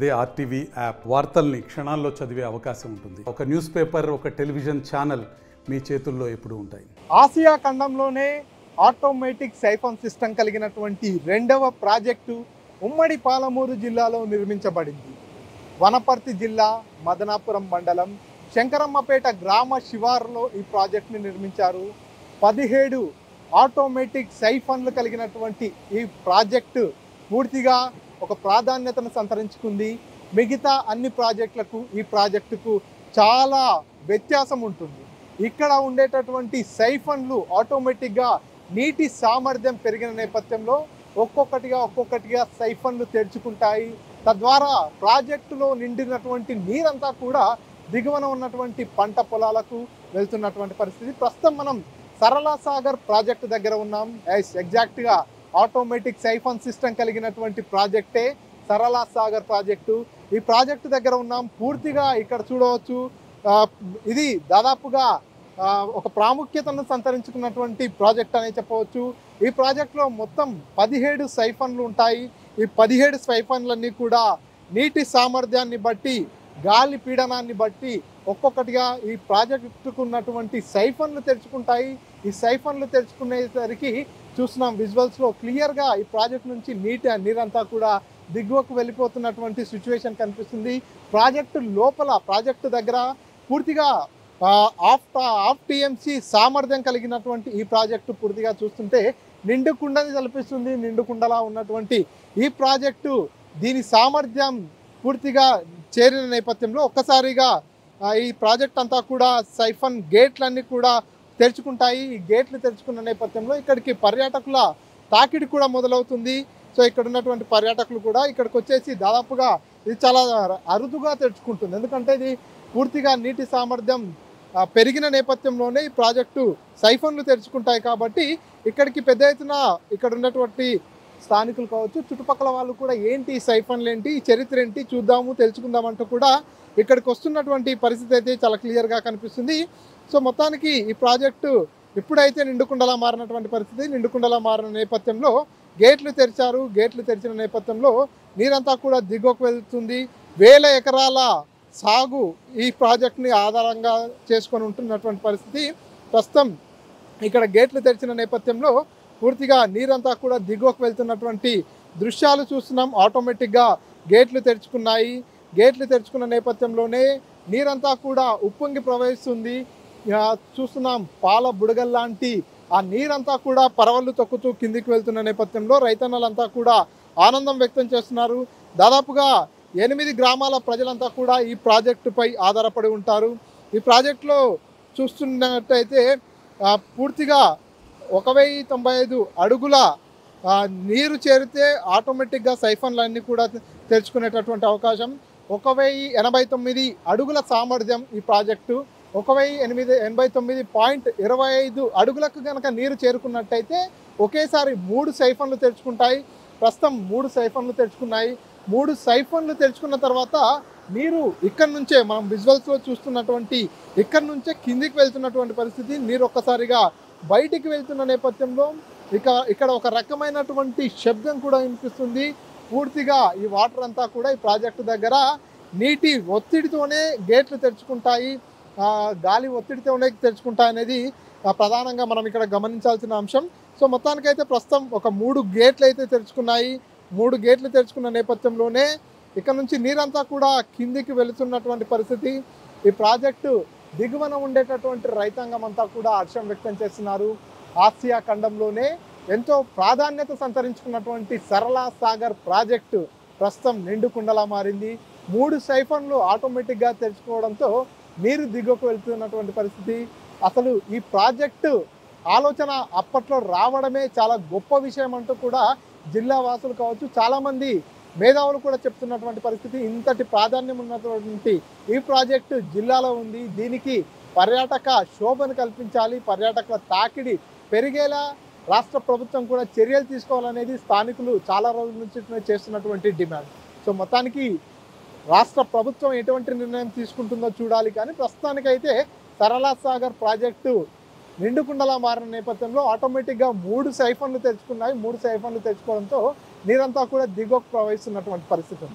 అదే RTV app వార్తల్ని క్షణాల్లో చదివే అవకాశం ఉంటుంది ఒక న్యూస్ పేపర్ ఒక టెలివిజన్ ఛానల్ మీ చేతుల్లో ఎప్పుడూ ఉంటాయి ఆసియా ఖండంలోనే ఆటోమేటిక్ సైఫాన్ సిస్టమ్ కలిగినటువంటి రెండవ ప్రాజెక్టు ఉమ్మడి పాలమూరు జిల్లాలో నిర్మించబడింది వనపర్తి జిల్లా మదనాపురం మండలం శంకరమ్మపేట గ్రామ శివారులో ఈ ప్రాజెక్టుని నిర్మించారు పదిహేడు ఆటోమేటిక్ సైఫన్లు కలిగినటువంటి ఈ ప్రాజెక్టు పూర్తిగా ఒక ప్రాధాన్యతను సంతరించుకుంది మిగతా అన్ని ప్రాజెక్టులకు ఈ ప్రాజెక్టుకు చాలా వ్యత్యాసం ఉంటుంది ఇక్కడ ఉండేటటువంటి సైఫన్లు ఆటోమేటిక్గా నీటి సామర్థ్యం పెరిగిన నేపథ్యంలో ఒక్కొక్కటిగా ఒక్కొక్కటిగా సైఫన్లు తెరుచుకుంటాయి తద్వారా ప్రాజెక్టులో నిండినటువంటి నీరంతా కూడా దిగువన ఉన్నటువంటి పంట పొలాలకు వెళ్తున్నటువంటి పరిస్థితి ప్రస్తుతం మనం సరళ సాగర్ ప్రాజెక్టు దగ్గర ఉన్నాం ఎస్ ఎగ్జాక్ట్గా ఆటోమేటిక్ సైఫన్ సిస్టమ్ కలిగినటువంటి ప్రాజెక్టే సరళ సాగర్ ప్రాజెక్టు ఈ ప్రాజెక్టు దగ్గర ఉన్నాం పూర్తిగా ఇక్కడ చూడవచ్చు ఆ, ఇది దాదాపుగా ఆ, ఒక ప్రాముఖ్యతను సంతరించుకున్నటువంటి ప్రాజెక్ట్ అనే చెప్పవచ్చు ఈ ప్రాజెక్టులో మొత్తం పదిహేడు సైఫన్లు ఉంటాయి ఈ పదిహేడు సైఫన్లన్నీ కూడా నీటి సామర్థ్యాన్ని బట్టి గాలి పీడనాన్ని బట్టి ఒక్కొక్కటిగా ఈ ప్రాజెక్టుకు ఉన్నటువంటి సైఫన్లు తెరుచుకుంటాయి ఈ సైఫన్లు తెరుచుకునేసరికి చూస్తున్నాం విజువల్స్లో క్లియర్గా ఈ ప్రాజెక్ట్ నుంచి నీటి నీరంతా కూడా దిగువకు వెళ్ళిపోతున్నటువంటి సిచ్యువేషన్ కనిపిస్తుంది ప్రాజెక్టు లోపల ప్రాజెక్టు దగ్గర పూర్తిగా ఆ, ఆఫ్ ఆఫ్ టీఎంసీ సామర్థ్యం కలిగినటువంటి ఈ ప్రాజెక్టు పూర్తిగా చూస్తుంటే నిండు కుండని తలపిస్తుంది నిండు కుండలా ఉన్నటువంటి ఈ ప్రాజెక్టు దీని సామర్థ్యం పూర్తిగా చేరిన నేపథ్యంలో ఒక్కసారిగా ఆ, ఈ ప్రాజెక్ట్ అంతా కూడా సైఫన్ గేట్లన్నీ కూడా తెరుచుకుంటాయి ఈ గేట్లు తెరుచుకున్న నేపథ్యంలో ఇక్కడికి పర్యాటకుల తాకిడి కూడా మొదలవుతుంది సో ఇక్కడ ఉన్నటువంటి పర్యాటకులు కూడా ఇక్కడికి వచ్చేసి దాదాపుగా ఇది చాలా అరుదుగా తెరుచుకుంటుంది ఎందుకంటే ఇది పూర్తిగా నీటి సామర్థ్యం ఆ, పెరిగిన నేపథ్యంలోనే ఈ ప్రాజెక్టు సైఫన్లు తెరుచుకుంటాయి కాబట్టి ఇక్కడికి పెద్ద ఎత్తున ఇక్కడ ఉన్నటువంటి స్థానికులు కావచ్చు చుట్టుపక్కల వాళ్ళు కూడా ఏంటి ఈ సైఫన్లు ఏంటి ఈ చరిత్ర ఏంటి చూద్దాము తెలుసుకుందామంటూ కూడా ఇక్కడికి వస్తున్నటువంటి పరిస్థితి అయితే చాలా క్లియర్గా కనిపిస్తుంది సో మొత్తానికి ఈ ప్రాజెక్టు ఎప్పుడైతే నిండుకుండలా మారినటువంటి పరిస్థితి నిండుకుండలా మారిన నేపథ్యంలో గేట్లు తెరిచారు గేట్లు తెరిచిన నేపథ్యంలో నీరంతా కూడా దిగువకు వెళ్తుంది వేల ఎకరాల సాగు ఈ ప్రాజెక్ట్ని ఆధారంగా చేసుకొని ఉంటున్నటువంటి పరిస్థితి ప్రస్తుతం ఇక్కడ గేట్లు తెరిచిన నేపథ్యంలో పూర్తిగా నీరంతా కూడా దిగువకు వెళ్తున్నటువంటి దృశ్యాలు చూస్తున్నాం ఆటోమేటిక్గా గేట్లు తెరుచుకున్నాయి గేట్లు తెరుచుకున్న నేపథ్యంలోనే నీరంతా కూడా ఉప్పొంగి ప్రవహిస్తుంది ఆ, చూస్తున్నాం పాల బుడగల్లాంటి ఆ నీరంతా కూడా పరవళ్ళు తొక్కుతూ కిందికి వెళ్తున్న నేపథ్యంలో రైతన్నలంతా కూడా ఆనందం వ్యక్తం చేస్తున్నారు దాదాపుగా ఎనిమిది గ్రామాల ప్రజలంతా కూడా ఈ ప్రాజెక్టుపై ఆధారపడి ఉంటారు ఈ ప్రాజెక్టులో చూస్తున్నట్టయితే ఆ, పూర్తిగా ఒక వెయ్యి తొంభై ఐదు అడుగుల ఆ, నీరు చేరితే ఆటోమేటిక్గా సైఫన్లు అన్నీ కూడా తె- తెరుచుకునేటటువంటి అవకాశం ఒక వెయ్యి ఎనభై తొమ్మిది అడుగుల సామర్థ్యం ఈ ప్రాజెక్టు ఒక వెయ్యి ఎనిమిది ఎనభై తొమ్మిది పాయింట్ ఇరవై ఐదు అడుగులకు కనుక నీరు చేరుకున్నట్టయితే ఒకేసారి మూడు సైఫన్లు తెరుచుకుంటాయి ప్రస్తుతం మూడు సైఫన్లు తెరుచుకున్నాయి మూడు సైఫన్లు తెరుచుకున్న తర్వాత నీరు ఇక్కడి నుంచే మనం విజువల్స్లో చూస్తున్నటువంటి ఇక్కడి నుంచే కిందికి వెళ్తున్నటువంటి పరిస్థితి నీరు ఒక్కసారిగా బయటికి వెళ్తున్న నేపథ్యంలో ఇక ఇక్కడ ఒక రకమైనటువంటి శబ్దం కూడా వినిపిస్తుంది పూర్తిగా ఈ వాటర్ అంతా కూడా ఈ ప్రాజెక్టు దగ్గర నీటి ఒత్తిడితోనే గేట్లు తెరుచుకుంటాయి ఆ, గాలి ఒత్తిడితోనే తెరుచుకుంటాయి అనేది ఆ, ప్రధానంగా మనం ఇక్కడ గమనించాల్సిన అంశం సో మొత్తానికైతే ప్రస్తుతం ఒక మూడు గేట్లు అయితే తెరుచుకున్నాయి మూడు గేట్లు తెరుచుకున్న నేపథ్యంలోనే ఇక్కడ నుంచి నీరంతా కూడా కిందికి వెళుతున్నటువంటి పరిస్థితి ఈ ప్రాజెక్టు దిగువన ఉండేటటువంటి రైతాంగం అంతా కూడా హర్షం వ్యక్తం చేస్తున్నారు ఆసియా ఖండంలోనే ఎంతో ప్రాధాన్యత సంతరించుకున్నటువంటి సరళ సాగర్ ప్రాజెక్టు ప్రస్తుతం నిండుకుండలా మారింది మూడు సైఫన్లు ఆటోమేటిక్గా తెరుచుకోవడంతో నీరు దిగువకు వెళ్తున్నటువంటి పరిస్థితి అసలు ఈ ప్రాజెక్టు ఆలోచన అప్పట్లో రావడమే చాలా గొప్ప విషయం అంటూ కూడా జిల్లా వాసులు కావచ్చు చాలామంది మేధావులు కూడా చెప్తున్నటువంటి పరిస్థితి ఇంతటి ప్రాధాన్యం ఉన్నటువంటి ఈ ప్రాజెక్టు జిల్లాలో ఉంది దీనికి పర్యాటక శోభను కల్పించాలి పర్యాటకుల తాకిడి పెరిగేలా రాష్ట్ర ప్రభుత్వం కూడా చర్యలు తీసుకోవాలనేది స్థానికులు చాలా రోజుల నుంచి చేస్తున్నటువంటి డిమాండ్ సో మొత్తానికి రాష్ట్ర ప్రభుత్వం ఎటువంటి నిర్ణయం తీసుకుంటుందో చూడాలి కానీ ప్రస్తుతానికైతే సరళ సాగర్ ప్రాజెక్టు నిండుకుండలా మారిన నేపథ్యంలో ఆటోమేటిక్గా మూడు సైఫన్లు తెచ్చుకున్నాయి మూడు సైఫన్లు తెచ్చుకోవడంతో నీరంతా కూడా దిగువకు ప్రవహిస్తున్నటువంటి పరిస్థితి ఉంది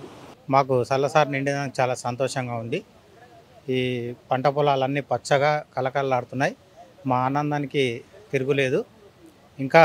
మాకు చల్లసారి నిండినందుకు చాలా సంతోషంగా ఉంది ఈ పంట పొలాలన్నీ పచ్చగా కలకలలాడుతున్నాయి మా ఆనందానికి తిరుగులేదు ఇంకా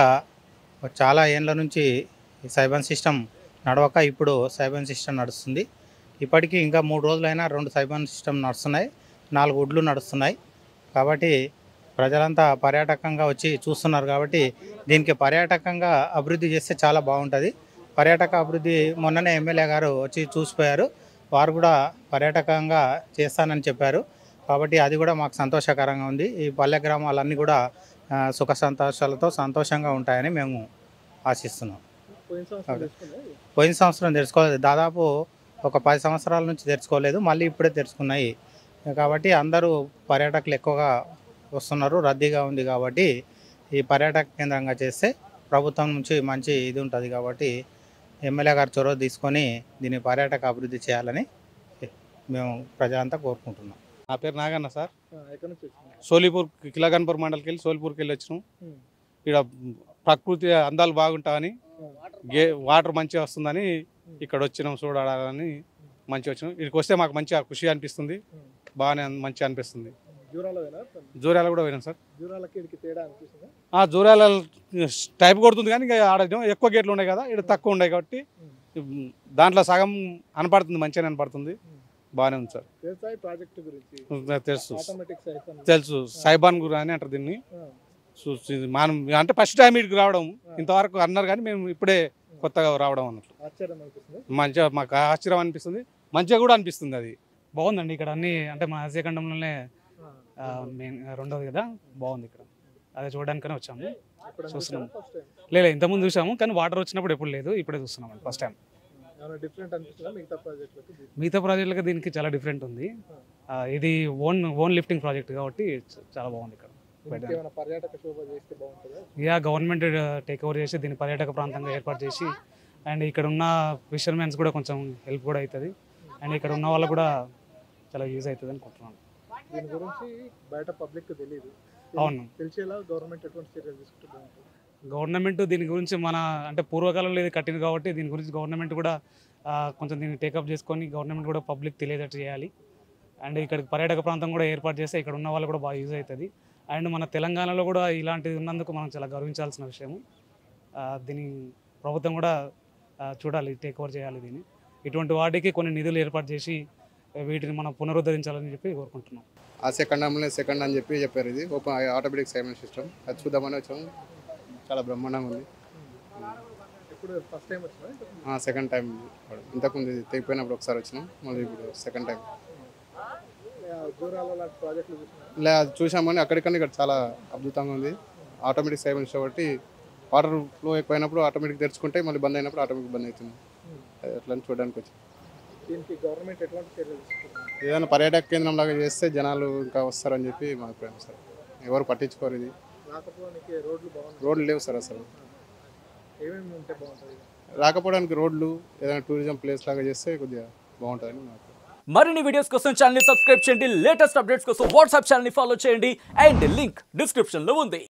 చాలా ఏళ్ళ నుంచి ఈ సైబన్ సిస్టమ్ నడవక ఇప్పుడు సైబన్ సిస్టమ్ నడుస్తుంది ఇప్పటికీ ఇంకా మూడు రోజులైనా రెండు సైబన్ సిస్టమ్ నడుస్తున్నాయి నాలుగు ఉడ్లు నడుస్తున్నాయి కాబట్టి ప్రజలంతా పర్యాటకంగా వచ్చి చూస్తున్నారు కాబట్టి దీనికి పర్యాటకంగా అభివృద్ధి చేస్తే చాలా బాగుంటుంది పర్యాటక అభివృద్ధి మొన్ననే ఎమ్మెల్యే గారు వచ్చి చూసిపోయారు వారు కూడా పర్యాటకంగా చేస్తానని చెప్పారు కాబట్టి అది కూడా మాకు సంతోషకరంగా ఉంది ఈ పల్లె గ్రామాలన్నీ కూడా ఆ, సుఖ సంతోషాలతో సంతోషంగా ఉంటాయని మేము ఆశిస్తున్నాం పోయిన సంవత్సరం ఓకే. తీసుకున్నాయి. పోయిన సంవత్సరం తెరుచుకోలేదు దాదాపు ఒక పది సంవత్సరాల నుంచి తెరుచుకోలేదు మళ్ళీ ఇప్పుడే తెరుచుకున్నాయి కాబట్టి అందరూ పర్యాటకులు ఎక్కువగా వస్తున్నారు రద్దీగా ఉంది కాబట్టి ఈ పర్యాటక కేంద్రంగా చేస్తే ప్రభుత్వం నుంచి మంచి ఇది ఉంటుంది కాబట్టి ఎమ్మెల్యే గారు చొరవ తీసుకొని దీన్ని పర్యాటక అభివృద్ధి చేయాలని మేము ప్రజలంతా కోరుకుంటున్నాం నా పేరు నాగన్న సార్ ఆ, ఎక్కడి నుంచి వచ్చినాయి? సోలీపూర్ కిలాగన్పూర్ మండలికి వెళ్ళి సోలిపూర్కి వెళ్ళి వచ్చినాం ఉమ్. ఇక్కడ ప్రకృతి అందాలు బాగుంటాయని గే వాటర్ మంచిగా వస్తుందని ఇక్కడ వచ్చినాం చూడాలని మంచిగా వచ్చినాం ఇక్కడికి వస్తే మాకు మంచిగా ఖుషి అనిపిస్తుంది బాగానే అన్- మంచిగా అనిపిస్తుంది జూరాలో పోయినా? జూరాల కూడా పోయినాం సార్ జూరాలకి ఇక్కడికి తేడా అనిపిస్తుందా ఆ జూరాల టైప్ కొడుతుంది కానీ ఇక ఆడ ఏమో ఎక్కువ గేట్లు ఉన్నాయి కదా ఇక్కడ తక్కువ ఉన్నాయి కాబట్టి ఉమ్, దాంట్లో సగం అనపడుతుంది మంచిగా అనపడుతుంది బాగానే ఉంది సార్ తెలుసా ఈ ప్రాజెక్ట్ గురించి తెలుసు ఆటోమేటిక్ సైఫన్ తెలుసు సైబాన్ గురు అని అంటారు దీన్ని ఆ, చూసి మనం అంటే ఫస్ట్ టైం ఇక్కడికి రావడం ఇంతవరకు అన్నారు కానీ మేము ఇప్పుడే కొత్తగా రావడం అన్నట్లు ఆశ్చర్యం అనిపిస్తుంది మంచిగా మాకు ఆశ్చర్యం అనిపిస్తుంది మంచిగా కూడా అనిపిస్తుంది అది బాగుందండి ఇక్కడ అన్ని అంటే మన ఆసియా ఖండంలోనే ఆ, మెయిన్ రెండోది కదా బాగుంది ఇక్కడ అదే చూడడానికనే వచ్చాము చూస్తున్నాం. ఫస్ట్ టైం లేదు ఇంతకుముందు చూసాము కానీ వాటర్ వచ్చినప్పుడు ఎప్పుడు లేదు ఇప్పుడే చూస్తున్నాం ఫస్ట్ టైం ఏమైనా డిఫరెంట్ అనిపిస్తుందా మిగతా ప్రాజెక్టులకి మిగతా ప్రాజెక్టులకి దీనికి చాలా డిఫరెంట్ ఉంది ఆ, ఇది ఓన్ ఓన్ లిఫ్టింగ్ ప్రాజెక్ట్ కాబట్టి చ- చాలా బాగుంది ఇక్కడ దీనికి ఏమైనా పర్యాటక శోభ చేస్తే బాగుంటుందా ఇక గవర్నమెంట్ టేక్ ఓవర్ చేసి దీన్ని పర్యాటక ప్రాంతంగా ఏర్పాటు చేసి అండ్ ఇక్కడ ఉన్న ఫిషర్మెన్స్ కూడా కొంచెం హెల్ప్ కూడా అవుతుంది అండ్ ఇక్కడ ఉన్న వాళ్ళకు కూడా చాలా యూజ్ అవుతుంది అనుకుంటున్నాను దీని గురించి బయట పబ్లిక్ తెలియదు అవును తెలిసేలా గవర్నమెంట్ ఎటువంటి చర్యలు తీసుకుంటే బాగుంటుంది గవర్నమెంట్ దీని గురించి మన అంటే పూర్వకాలంలో ఇది కట్టింది కాబట్టి దీని గురించి గవర్నమెంట్ కూడా ఆ, కొంచెం దీన్ని టేకప్ చేసుకొని గవర్నమెంట్ కూడా పబ్లిక్ తెలియజేట్టు చేయాలి అండ్ ఇక్కడికి పర్యాటక ప్రాంతం కూడా ఏర్పాటు చేస్తే ఇక్కడ ఉన్న వాళ్ళు కూడా బాగా యూజ్ అవుతుంది అండ్ మన తెలంగాణలో కూడా ఇలాంటిది ఉన్నందుకు మనం చాలా గర్వించాల్సిన విషయం దీని ప్రభుత్వం కూడా ఆ, చూడాలి టేక్ ఓవర్ చేయాలి దీన్ని ఇటువంటి వాటికి కొన్ని నిధులు ఏర్పాటు చేసి వీటిని మనం పునరుద్ధరించాలని చెప్పి కోరుకుంటున్నాం ఆసియా ఖండంలో సెకండ్ అని చెప్పి చెప్పారు ఇది ఓపెన్ ఆటోమేటిక్ సైమన్ సిస్టమ్ అది చూద్దామని వచ్చాము చాలా బ్రహ్మాండంగా ఉంది ఇప్పుడు ఫస్ట్ టైం వచ్చినా సెకండ్ టైం ఇంతకుముందు ఇది తెగిపోయినప్పుడు ఒకసారి వచ్చినాం మళ్ళీ ఇప్పుడు సెకండ్ టైం దూరాల లాంటి ప్రాజెక్టులు చూసినా ఇలా అది చూసామని అక్కడికన్నా ఇక్కడ చాలా అద్భుతంగా ఉంది ఆటోమేటిక్ సైమన్ కాబట్టి వాటర్ ఫ్లో ఎక్కువైనప్పుడు ఆటోమేటిక్ తెరుచుకుంటే మళ్ళీ బంద్ అయినప్పుడు ఆటోమేటిక్ బంద్ అవుతుంది అది అట్లా అని చూడడానికి వచ్చాం దీనికి గవర్నమెంట్ ఎట్లాంటి చర్యలు తీసుకుంటుంది ఏదైనా పర్యాటక కేంద్రం లాగా చేస్తే జనాలు ఇంకా వస్తారని చెప్పి మా అభిప్రాయం సార్ ఎవరు పట్టించుకోరు ఇది రాకపోవడానికి రోడ్లు బాగున్నాయి రోడ్లు లేవు సార్ అసలు ఏమేమి ఉంటే బాగుంటుంది రాకపోవడానికి రోడ్లు ఏదైనా టూరిజం ప్లేస్ లాగా చేస్తే కొద్దిగా బాగుంటుందని నాకు మరిన్ని వీడియోస్ కోసం ఛానల్ సబ్స్క్రైబ్ చేయండి లేటెస్ట్ అప్డేట్స్ కోసం వాట్సాప్ ఛానల్ ఫాలో చేయండి అండ్ లింక్ డిస్క్రిప్షన్ లో ఉంది